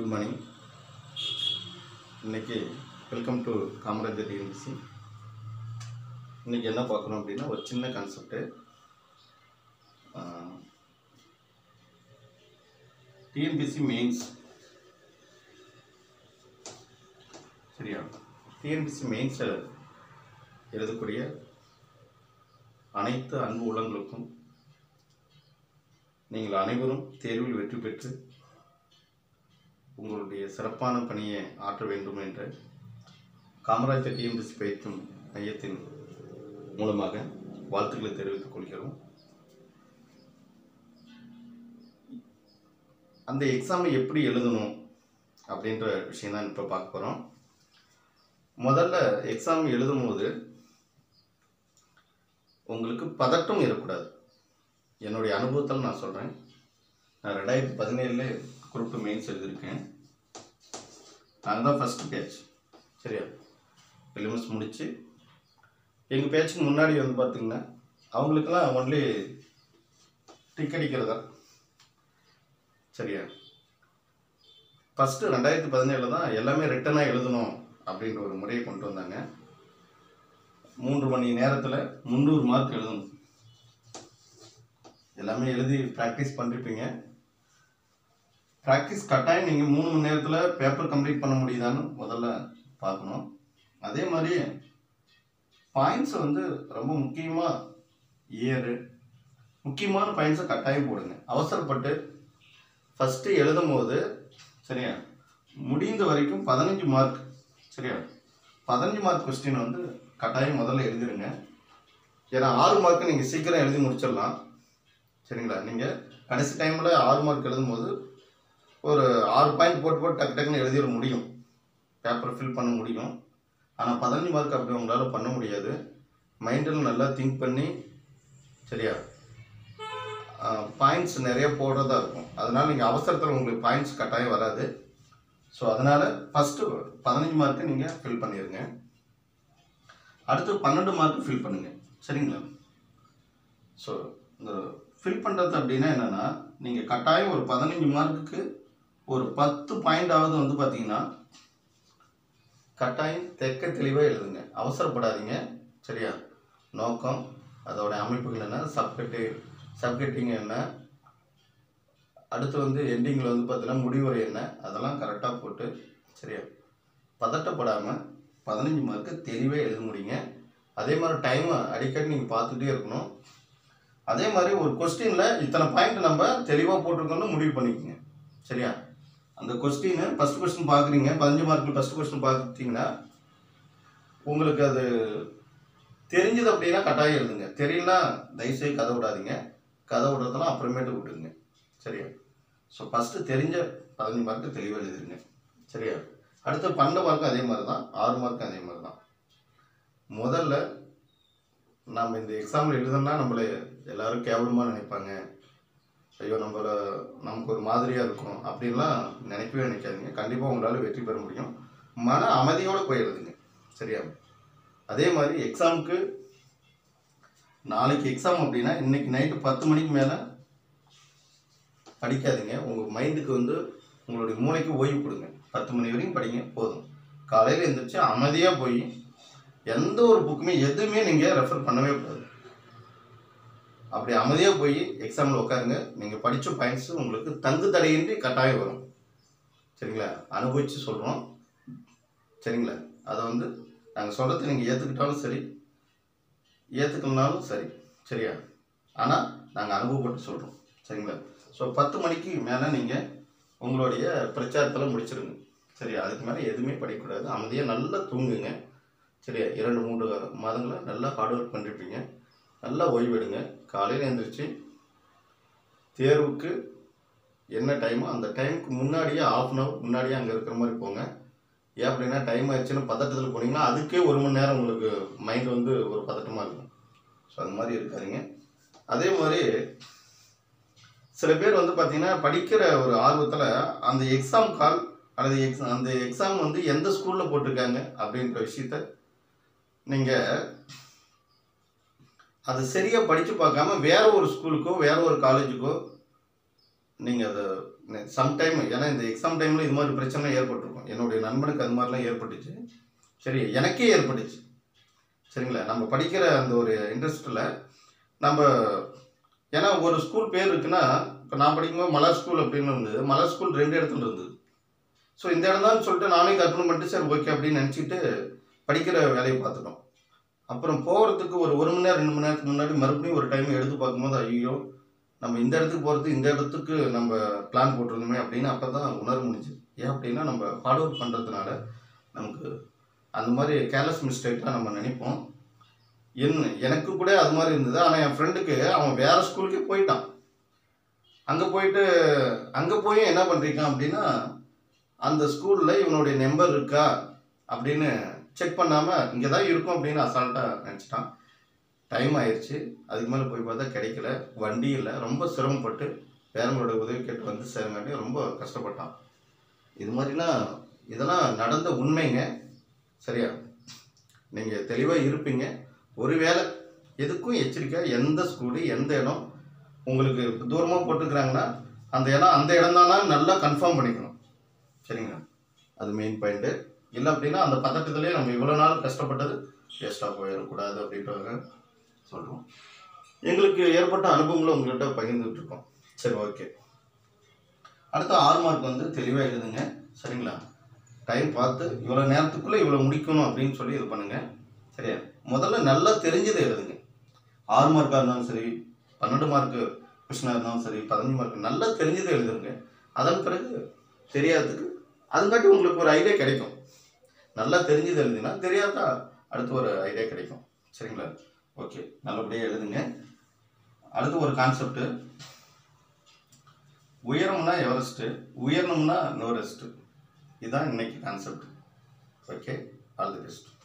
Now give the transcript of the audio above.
good morning இன்னைக்கு welcome to Kamarajar TNPSC இன்னைக்கு என்ன பார்க்குறோம் அப்படின்னா ஒரு சின்ன கான்செப்ட்டு டிஎன்பிசி மெயின்ஸ் சரியா டிஎன்பிசி மெயின்ஸில் எழுதக்கூடிய அனைத்து அன்பு உள்ளங்களுக்கும் நீங்கள் அனைவரும் தேர்வில் வெற்றி பெற்று உங்களுடைய சிறப்பான பணியை ஆற்ற வேண்டும் என்ற காமராஜர் டிஎம்டிசி பயிற்கும் மையத்தின் மூலமாக வாழ்த்துக்களை தெரிவித்துக் கொள்கிறோம் அந்த எக்ஸாமை எப்படி எழுதணும் அப்படின்ற விஷயம் தான் இப்போ பார்க்க போகிறோம் முதல்ல எக்ஸாம் எழுதும்போது உங்களுக்கு பதட்டம் இருக்கக்கூடாது என்னுடைய அனுபவத்தில் நான் சொல்கிறேன் நான் ரெண்டாயிரத்தி பதினேழுல குரூப் மெயின்ஸ் எழுதியிருக்கேன் நாங்கள் தான் ஃபஸ்ட்டு பேட்ச் சரியா பிலிம்ஸ் முடித்து எங்கள் பேட்சுக்கு முன்னாடி வந்து பார்த்திங்கன்னா அவங்களுக்கெல்லாம் ஒன்லி டிக் அடிக்கிறதா சரியா ஃபஸ்ட்டு ரெண்டாயிரத்தி பதினேழில் தான் எல்லாமே ரிட்டனாக எழுதணும் அப்படின்ற ஒரு முறையை கொண்டு வந்தாங்க மூன்று மணி நேரத்தில் முந்நூறு மார்க் எழுதணும் எல்லாமே எழுதி ப்ராக்டிஸ் பண்ணிருப்பீங்க ப்ராக்டிஸ் கட்டாயம் நீங்கள் மூணு மணி நேரத்தில் பேப்பர் கம்ப்ளீட் பண்ண முடியுதான்னு முதல்ல பார்க்கணும் அதே மாதிரி பாயிண்ட்ஸை வந்து ரொம்ப முக்கியமாக இயரு முக்கியமான பாயிண்ட்ஸை கட்டாயம் போடுங்க அவசரப்பட்டு ஃபஸ்ட்டு எழுதும் போது சரியா முடிந்த வரைக்கும் பதினஞ்சு மார்க் சரியா பதினஞ்சு மார்க் கொஸ்டின் வந்து கட்டாயம் முதல்ல எழுதிருங்க ஏன்னா ஆறு மார்க்கு நீங்கள் சீக்கிரம் எழுதி முடிச்சிடலாம் சரிங்களா நீங்கள் கடைசி டைமில் ஆறு மார்க் எழுதும்போது ஒரு ஆறு பாயிண்ட் போட்டு போட்டு டக்கு டக்குன்னு எழுதிட முடியும் பேப்பரை ஃபில் பண்ண முடியும் ஆனால் பதினஞ்சு மார்க் அப்படி உங்களால் பண்ண முடியாது மைண்டில் நல்லா திங்க் பண்ணி சரியா பாயிண்ட்ஸ் நிறைய போடுறதா இருக்கும் அதனால் நீங்கள் அவசரத்தில் உங்களுக்கு பாயிண்ட்ஸ் கட்டாயம் வராது ஸோ அதனால் ஃபஸ்ட்டு பதினஞ்சு மார்க்கு நீங்கள் ஃபில் பண்ணிடுங்க அடுத்து பன்னெண்டு மார்க் ஃபில் பண்ணுங்கள் சரிங்களா ஸோ இந்த ஃபில் பண்ணுறது அப்படின்னா என்னென்னா நீங்கள் கட்டாயம் ஒரு பதினஞ்சு மார்க்குக்கு ஒரு பத்து பாயிண்டாவது வந்து பார்த்தீங்கன்னா கட்டாயம் தெக்க தெளிவாக எழுதுங்க அவசரப்படாதீங்க சரியா நோக்கம் அதோட அமைப்புகள் என்ன சப்கட்டு சப்கட்டிங் என்ன அடுத்து வந்து எண்டிங்கில் வந்து பார்த்தீங்கன்னா முடிவுரை என்ன அதெல்லாம் கரெக்டாக போட்டு சரியா பதட்டப்படாமல் பதினஞ்சு மார்க்கு தெளிவாக எழுத முடியுங்க அதே மாதிரி டைமை அடிக்கடி நீங்கள் பார்த்துட்டே இருக்கணும் அதே மாதிரி ஒரு கொஸ்டினில் இத்தனை பாயிண்ட் நம்ம தெளிவாக போட்டிருக்கோம்னு முடிவு பண்ணிக்கோங்க சரியா அந்த கொஸ்டின் ஃபஸ்ட் கொஸ்டின் பார்க்குறீங்க பதினஞ்சு மார்க்கில் ஃபஸ்ட் கொஸ்டின் பார்த்துட்டிங்கன்னா உங்களுக்கு அது தெரிஞ்சது அப்படின்னா கட்டாயம் எழுதுங்க தெரியலனா தயவுசெய்து கதை விடாதீங்க கதை விடுறதெல்லாம் அப்புறமேட்டு விட்டுருங்க சரியா ஸோ ஃபஸ்ட்டு தெரிஞ்ச பதினஞ்சு மார்க்கு தெளிவாக எழுதிருங்க சரியா அடுத்து பன்னெண்டு மார்க்கும் அதே மாதிரி தான் ஆறு மார்க்கும் அதே மாதிரி தான் முதல்ல நம்ம இந்த எக்ஸாமில் எழுதணும்னா நம்மளை எல்லாரும் கேவலமாக நினைப்பாங்க ஐயோ நம்மள நமக்கு ஒரு மாதிரியாக இருக்கும் அப்படின்லாம் நினைக்கவே நினைக்காதீங்க கண்டிப்பாக உங்களால் வெற்றி பெற முடியும் மன அமைதியோடு போய் எழுதுங்க சரியா அதே மாதிரி எக்ஸாமுக்கு நாளைக்கு எக்ஸாம் அப்படின்னா இன்னைக்கு நைட்டு பத்து மணிக்கு மேலே படிக்காதீங்க உங்கள் மைண்டுக்கு வந்து உங்களுடைய மூளைக்கு ஓய்வு கொடுங்க பத்து மணி வரைக்கும் படிங்க போதும் காலையில் எழுந்திரிச்சு அமைதியாக போய் எந்த ஒரு புக்குமே எதுவுமே நீங்கள் ரெஃபர் பண்ணவே கூடாது அப்படி அமைதியாக போய் எக்ஸாமில் உட்காருங்க நீங்கள் படித்த பாயிண்ட்ஸு உங்களுக்கு தங்கு தடையின்றி கட்டாயம் வரும் சரிங்களா அனுபவித்து சொல்கிறோம் சரிங்களா அதை வந்து நாங்கள் சொல்கிறத நீங்கள் ஏற்றுக்கிட்டாலும் சரி ஏற்றுக்கலனாலும் சரி சரியா ஆனால் நாங்கள் அனுபவப்பட்டு சொல்கிறோம் சரிங்களா ஸோ பத்து மணிக்கு மேலே நீங்கள் உங்களுடைய பிரச்சாரத்தில் முடிச்சிருங்க சரியா அதுக்கு மேலே எதுவுமே படிக்கக்கூடாது அமைதியாக நல்லா தூங்குங்க சரியா இரண்டு மூன்று மாதங்களை நல்லா ஹார்ட் ஒர்க் பண்ணிருப்பீங்க நல்லா ஓய்வெடுங்க காலையில் எழுந்திரிச்சு தேர்வுக்கு என்ன டைமோ அந்த டைமுக்கு முன்னாடியே ஆஃப் அன் ஹவர் முன்னாடியே அங்கே இருக்கிற மாதிரி போங்க ஏன் அப்படின்னா டைம் ஆயிடுச்சுன்னு பதட்டத்தில் போனீங்கன்னா அதுக்கே ஒரு மணி நேரம் உங்களுக்கு மைண்ட் வந்து ஒரு பதட்டமாக இருக்கும் ஸோ அது மாதிரி இருக்காதீங்க அதே மாதிரி சில பேர் வந்து பார்த்தீங்கன்னா படிக்கிற ஒரு ஆர்வத்தில் அந்த எக்ஸாம் கால் அல்லது எக்ஸ் அந்த எக்ஸாம் வந்து எந்த ஸ்கூலில் போட்டிருக்காங்க அப்படின்ற விஷயத்த நீங்கள் அது சரியாக படித்து பார்க்காம வேற ஒரு ஸ்கூலுக்கோ வேற ஒரு காலேஜுக்கோ நீங்கள் அதை சம்டைம் ஏன்னா இந்த எக்ஸாம் டைமில் இது மாதிரி பிரச்சனை ஏற்பட்டிருக்கும் என்னுடைய நண்பனுக்கு அது மாதிரிலாம் ஏற்பட்டுச்சு சரி எனக்கே ஏற்பட்டுச்சு சரிங்களா நம்ம படிக்கிற அந்த ஒரு இன்ட்ரெஸ்ட்டில் நம்ம ஏன்னா ஒரு ஸ்கூல் பேர் இருக்குன்னா இப்போ நான் படிக்கும்போது மலர் ஸ்கூல் அப்படின்னு இருந்தது மலர் ஸ்கூல் ரெண்டு இடத்துல இருந்தது ஸோ இந்த இடம் தான் சொல்லிட்டு நானே கற்பனை பண்ணிட்டு சரி ஓகே அப்படின்னு நினச்சிட்டு படிக்கிற வேலையை பார்த்துட்டோம் அப்புறம் போகிறதுக்கு ஒரு ஒரு மணி நேரம் ரெண்டு மணி நேரத்துக்கு முன்னாடி மறுபடியும் ஒரு டைம் எடுத்து பார்க்கும்போது ஐயோ நம்ம இந்த இடத்துக்கு போகிறது இந்த இடத்துக்கு நம்ம பிளான் போட்டிருந்தோமே அப்படின்னு அப்போ தான் உணர முடிஞ்சுது ஏன் அப்படின்னா நம்ம ஹார்ட் ஒர்க் பண்ணுறதுனால நமக்கு அந்த மாதிரி கேர்லெஸ் மிஸ்டேக்லாம் நம்ம நினைப்போம் என் எனக்கு கூட அது மாதிரி இருந்தது ஆனால் என் ஃப்ரெண்டுக்கு அவன் வேற ஸ்கூலுக்கே போயிட்டான் அங்கே போயிட்டு அங்கே போய் என்ன பண்ணிருக்கான் அப்படின்னா அந்த ஸ்கூலில் இவனுடைய நம்பர் இருக்கா அப்படின்னு செக் பண்ணாமல் இங்கே தான் இருக்கும் அப்படின்னு அசால்ட்டாக நினச்சிட்டான் டைம் ஆயிடுச்சு அதுக்கு மேலே போய் பார்த்தா கிடைக்கல வண்டி இல்லை ரொம்ப சிரமப்பட்டு பேரங்களோட உதவி கேட்டு வந்து சேரங்காட்டி ரொம்ப கஷ்டப்பட்டான் இது மாதிரிலாம் இதெல்லாம் நடந்த உண்மைங்க சரியா நீங்கள் தெளிவாக இருப்பீங்க ஒருவேளை எதுக்கும் எச்சரிக்கை எந்த ஸ்கூலு எந்த இடம் உங்களுக்கு தூரமாக போட்டுக்கிறாங்கன்னா அந்த இடம் அந்த இடம் தானா நல்லா கன்ஃபார்ம் பண்ணிக்கணும் சரிங்களா அது மெயின் பாயிண்ட்டு இல்லை அப்படின்னா அந்த பதட்டத்திலே நம்ம இவ்வளோ நாள் கஷ்டப்பட்டது வேஸ்ட்டாக போயிடக்கூடாது அப்படின்றத சொல்கிறோம் எங்களுக்கு ஏற்பட்ட அனுபவங்களை உங்கள்கிட்ட பகிர்ந்துட்டு இருக்கோம் சரி ஓகே அடுத்த ஆறு மார்க் வந்து தெளிவாக எழுதுங்க சரிங்களா டைம் பார்த்து இவ்வளோ நேரத்துக்குள்ளே இவ்வளோ முடிக்கணும் அப்படின்னு சொல்லி இது பண்ணுங்க சரியா முதல்ல நல்லா தெரிஞ்சதை எழுதுங்க ஆறு மார்க்காக இருந்தாலும் சரி பன்னெண்டு மார்க்கு கொஷனாக இருந்தாலும் சரி பதினஞ்சு மார்க் நல்லா தெரிஞ்சதை எழுதுங்க அதன் பிறகு தெரியாததுக்கு அதுங்காட்டி உங்களுக்கு ஒரு ஐடியா கிடைக்கும் நல்லா தெரிஞ்சது எழுதுனா தெரியாதா அடுத்து ஒரு ஐடியா கிடைக்கும் சரிங்களா ஓகே நல்லபடியாக எழுதுங்க அடுத்து ஒரு கான்செப்ட் உயரம்னா எவரெஸ்ட்டு உயரணும்னா நோரெஸ்ட்டு இதுதான் இன்னைக்கு concept okay all the best